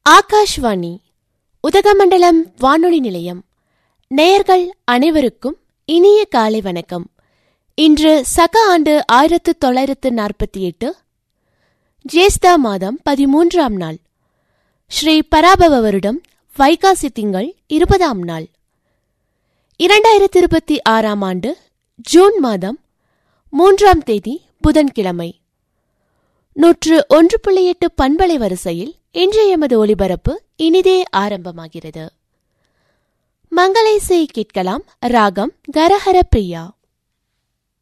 ஆகாஷ்வாணி உதகமண்டலம் வானொலி நிலையம் நேயர்கள் அனைவருக்கும் இனிய காலை வணக்கம் இன்று சக ஆண்டு ஆயிரத்து தொள்ளாயிரத்து நாற்பத்தி எட்டு ஜேஸ்தா மாதம் பதிமூன்றாம் நாள் ஸ்ரீ பராபவ வருடம் வைகாசி திங்கள் இருபதாம் நாள் இரண்டாயிரத்தி இருபத்தி ஆறாம் ஆண்டு ஜூன் மாதம் மூன்றாம் தேதி புதன்கிழமை நூற்று ஒன்று புள்ளி எட்டு பண்பலை வரிசையில் இன்றைய எமது ஒலிபரப்பு இனிதே ஆரம்பமாகிறது மங்களேசை கேட்கலாம் ராகம் கரஹர பிரியா